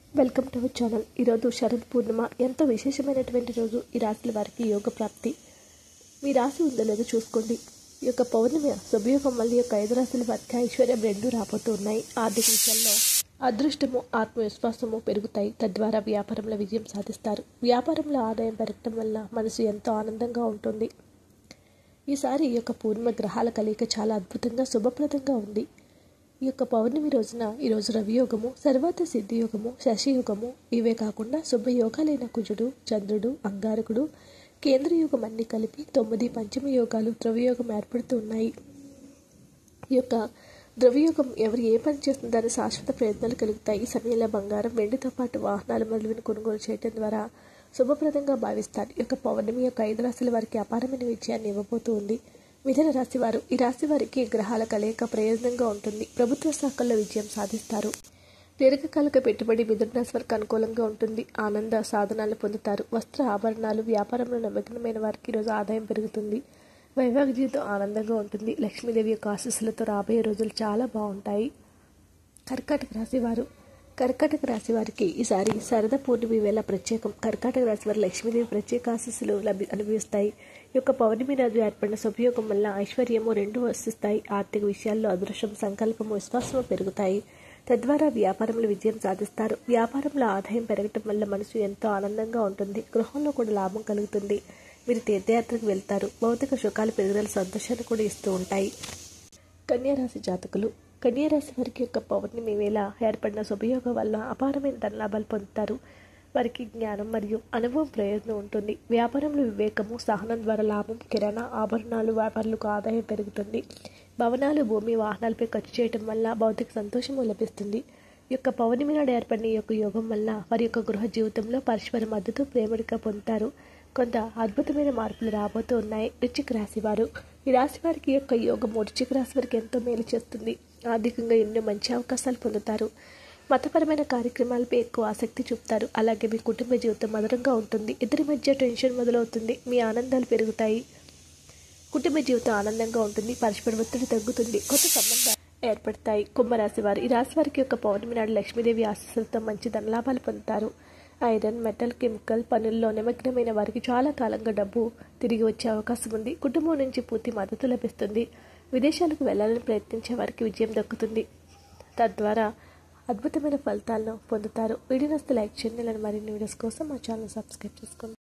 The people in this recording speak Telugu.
వెల్కమ్ టు అవర్ ఛానల్ ఈరోజు శరద్ పూర్ణిమ ఎంతో విశేషమైనటువంటి రోజు ఈ రాశుల వారికి యోగ ప్రాప్తి మీ రాశి ఉందో లేదో చూసుకోండి ఈ యొక్క పౌర్ణమి శుభయోగం మళ్ళీ యొక్క ఐదు రాశుల వారికి ఐశ్వర్యం రెండు రాబోతూ ఉన్నాయి ఆర్థిక విషయంలో అదృష్టము ఆత్మవిశ్వాసము పెరుగుతాయి తద్వారా వ్యాపారంలో విజయం సాధిస్తారు వ్యాపారంలో ఆదాయం పెరగటం వల్ల మనసు ఎంతో ఆనందంగా ఉంటుంది ఈసారి ఈ యొక్క పూర్ణిమ గ్రహాల కలయిక చాలా అద్భుతంగా శుభప్రదంగా ఉంది ఈ యొక్క పౌర్ణమి రోజున ఈరోజు రవియోగము సర్వత సిద్ధియోగము శశియోగము ఇవే కాకుండా శుభయోగాలైన కుజుడు చంద్రుడు అంగారకుడు కేంద్రయోగం అన్ని కలిపి తొమ్మిది పంచమ యోగాలు ద్రవ్యయోగం ఏర్పడుతూ ఉన్నాయి ఈ యొక్క ద్రవ్యయోగం ఎవరు ఏ పని చేస్తుందో దాని శాశ్వత ప్రయత్నాలు కలుగుతాయి ఈ సమయంలో బంగారం వెండితో పాటు వాహనాలు మొదలువిని కొనుగోలు చేయడం ద్వారా శుభప్రదంగా భావిస్తారు ఈ యొక్క పౌర్ణమి యొక్క ఐదు రాశుల వారికి అపారమైన విజయాన్ని ఇవ్వబోతూ ఉంది మిథున రాశి వారు ఈ రాశి వారికి గ్రహాల కలయిక ప్రయోజనంగా ఉంటుంది ప్రభుత్వ శాఖల్లో విజయం సాధిస్తారు దీర్ఘకాలిక పెట్టుబడి మిథున రాశి వారికి అనుకూలంగా ఉంటుంది ఆనంద సాధనాలు పొందుతారు వస్త్ర ఆభరణాలు వ్యాపారంలో నిమగ్నమైన వారికి ఈరోజు ఆదాయం పెరుగుతుంది వైవాహిక జీవితం ఆనందంగా ఉంటుంది లక్ష్మీదేవి యొక్క ఆశీస్సులతో రాబోయే రోజులు చాలా బాగుంటాయి కర్కాటక రాశి వారు కర్కాటక రాశి వారికి ఈసారి శరద పూర్ణిమ వేళ ప్రత్యేకం కర్కాటక రాశి వారి లక్ష్మీదేవి ప్రత్యేక ఆశీస్సులు లభి అనుభవిస్తాయి ఈ యొక్క పౌర్ణమి రోజు ఏర్పడిన శుభయోగం వల్ల ఐశ్వర్యము రెండు వసిస్తాయి ఆర్థిక విషయాల్లో అదృష్టం సంకల్పము విశ్వాసము పెరుగుతాయి తద్వారా వ్యాపారంలో విజయం సాధిస్తారు వ్యాపారంలో ఆదాయం పెరగటం వల్ల మనసు ఎంతో ఆనందంగా ఉంటుంది గృహంలో కూడా లాభం కలుగుతుంది మీరు తీర్థయాత్రకు వెళ్తారు భౌతిక సుఖాలు పెరుగుదల సంతోషాన్ని కూడా ఇస్తూ ఉంటాయి కన్యారాశి జాతకులు కన్యారాశి వారికి యొక్క పౌర్ణమి వేళ ఏర్పడిన శుభయోగం వల్ల అపారమైన ధనలాభాలు పొందుతారు వారికి జ్ఞానం మరియు అనుభవం ప్రయోజనం ఉంటుంది వ్యాపారంలో వివేకము సహనం ద్వారా లాభం కిరాణా ఆభరణాలు వ్యాపారులకు ఆదాయం పెరుగుతుంది భవనాలు భూమి వాహనాలపై ఖర్చు చేయడం వల్ల భౌతిక సంతోషము లభిస్తుంది ఈ యొక్క పౌర్ణమి నాడు ఏర్పడిన ఈ యొక్క యోగం వల్ల వారి యొక్క గృహ జీవితంలో పరస్పర మద్దతు ప్రేమడిగా పొందుతారు కొంత అద్భుతమైన మార్పులు రాబోతూ ఉన్నాయి వృచ్చిక రాశి వారు ఈ రాశి వారికి ఈ యొక్క యోగం వృచ్చిక రాశి వారికి ఎంతో మేలు చేస్తుంది ఆర్థికంగా ఎన్నో మంచి అవకాశాలు పొందుతారు మతపరమైన కార్యక్రమాలపై ఎక్కువ ఆసక్తి చూపుతారు అలాగే మీ కుటుంబ జీవితం మధురంగా ఉంటుంది ఇద్దరి మధ్య టెన్షన్ మొదలవుతుంది మీ ఆనందాలు పెరుగుతాయి కుటుంబ జీవితం ఆనందంగా ఉంటుంది పరస్పర ఒత్తిడి తగ్గుతుంది కొత్త సంబంధాలు ఏర్పడతాయి కుంభరాశి వారు ఈ రాశి వారికి యొక్క పౌర్ణమి నాడు లక్ష్మీదేవి ఆశీస్సులతో మంచి ధనలాభాలు పొందుతారు ఐరన్ మెటల్ కెమికల్ పనుల్లో నిమగ్నమైన వారికి చాలా కాలంగా డబ్బు తిరిగి వచ్చే అవకాశం ఉంది కుటుంబం నుంచి పూర్తి మద్దతు లభిస్తుంది విదేశాలకు వెళ్లాలని ప్రయత్నించే వారికి విజయం దక్కుతుంది తద్వారా అద్భుతమైన ఫలితాలను పొందుతారు వీడియో నస్తే లైక్ చేయండి ఇలాంటి మరిన్ని వీడియోస్ కోసం మా ఛానల్ సబ్స్క్రైబ్ చేసుకోండి